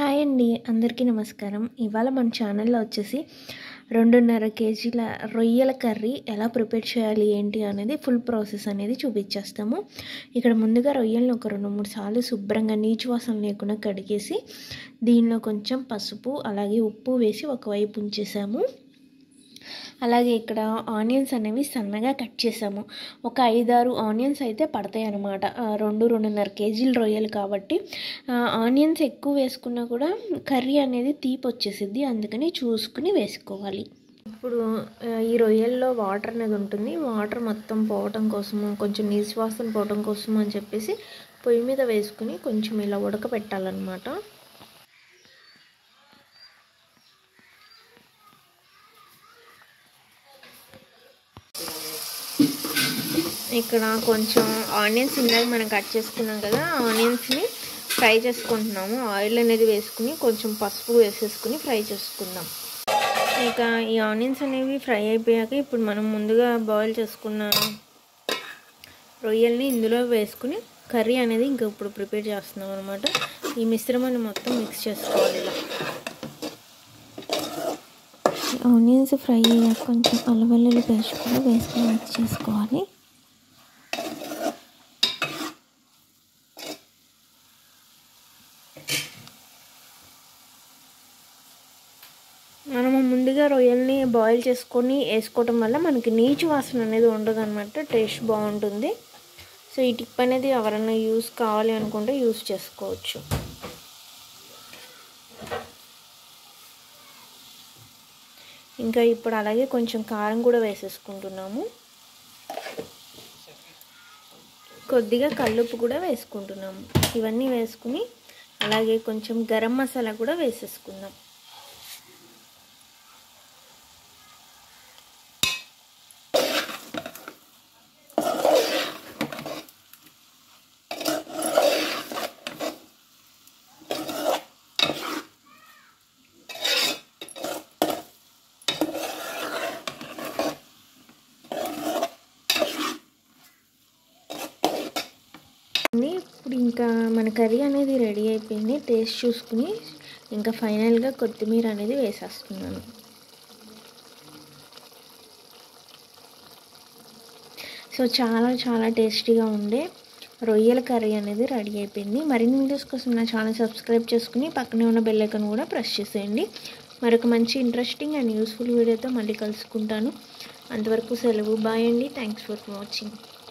hi అండి అందరికీ నమస్కారం ఇవాళ మన ఛానల్లో వచ్చేసి రెండున్నర కేజీల రొయ్యల కర్రీ ఎలా ప్రిపేర్ చేయాలి ఏంటి అనేది ఫుల్ ప్రాసెస్ అనేది చూపించేస్తాము ఇక్కడ ముందుగా రొయ్యలను ఒక రెండు మూడు సార్లు శుభ్రంగా నీచు వాసన లేకుండా కడిగేసి దీనిలో కొంచెం పసుపు అలాగే ఉప్పు వేసి ఒకవైపు ఉంచేసాము అలాగే ఇక్కడ ఆనియన్స్ అనేవి సన్నగా కట్ చేసాము ఒక ఐదారు ఆనియన్స్ అయితే పడతాయి అన్నమాట రెండు రెండున్నర కేజీలు రొయ్యలు కాబట్టి ఆనియన్స్ ఎక్కువ వేసుకున్నా కూడా కర్రీ అనేది తీపి వచ్చేసిద్ది అందుకని చూసుకుని వేసుకోవాలి ఇప్పుడు ఈ రొయ్యల్లో వాటర్ అనేది ఉంటుంది వాటర్ మొత్తం పోవటం కోసము కొంచెం నీశ్వాసన పోవటం కోసం అని చెప్పేసి పొయ్యి మీద వేసుకుని కొంచెం ఇలా ఉడకపెట్టాలన్నమాట ఇక్కడ కొంచెం ఆనియన్స్ ఇందాక మనం కట్ చేసుకున్నాం కదా ఆనియన్స్ని ఫ్రై చేసుకుంటున్నాము ఆయిల్ అనేది వేసుకుని కొంచెం పసుపు వేసేసుకుని ఫ్రై చేసుకుందాం ఇక ఈ ఆనియన్స్ అనేవి ఫ్రై అయిపోయాక ఇప్పుడు మనం ముందుగా బాయిల్ చేసుకున్న రొయ్యల్ని ఇందులో వేసుకుని కర్రీ అనేది ఇంకా ఇప్పుడు ప్రిపేర్ చేస్తున్నాం అనమాట ఈ మిశ్రమాన్ని మొత్తం మిక్స్ చేసుకోవాలి ఇలా ఆనియన్స్ ఫ్రై అయ్యాక కొంచెం అల్లవెల్లుల్లి పేస్ట్ కూడా వేసుకొని మిక్స్ చేసుకోవాలి మనము ముందుగా రొయ్యల్ని బాయిల్ చేసుకొని వేసుకోవటం వల్ల మనకి నీచు వాసన అనేది ఉండదు అనమాట టేస్ట్ బాగుంటుంది సో ఈ టిప్ అనేది ఎవరైనా యూస్ కావాలి అనుకుంటే యూస్ చేసుకోవచ్చు ఇంకా ఇప్పుడు అలాగే కొంచెం కారం కూడా వేసేసుకుంటున్నాము కొద్దిగా కల్లుప్పు కూడా వేసుకుంటున్నాము ఇవన్నీ వేసుకుని అలాగే కొంచెం గరం మసాలా కూడా వేసేసుకుందాం ఇప్పుడు ఇంకా మన కర్రీ అనేది రెడీ అయిపోయింది టేస్ట్ చూసుకుని ఇంకా ఫైనల్గా కొత్తిమీర అనేది వేసేస్తున్నాను సో చాలా చాలా టేస్టీగా ఉండే రొయ్యల కర్రీ అనేది రెడీ అయిపోయింది మరిన్ని వీడియోస్ కోసం నా ఛానల్ సబ్స్క్రైబ్ చేసుకుని పక్కనే ఉన్న బెల్ ఐకన్ కూడా ప్రెస్ చేసేయండి మరొక మంచి ఇంట్రెస్టింగ్ అండ్ యూస్ఫుల్ వీడియోతో మళ్ళీ కలుసుకుంటాను అంతవరకు సెలవు బాయ్ అండి థ్యాంక్స్ ఫర్ వాచింగ్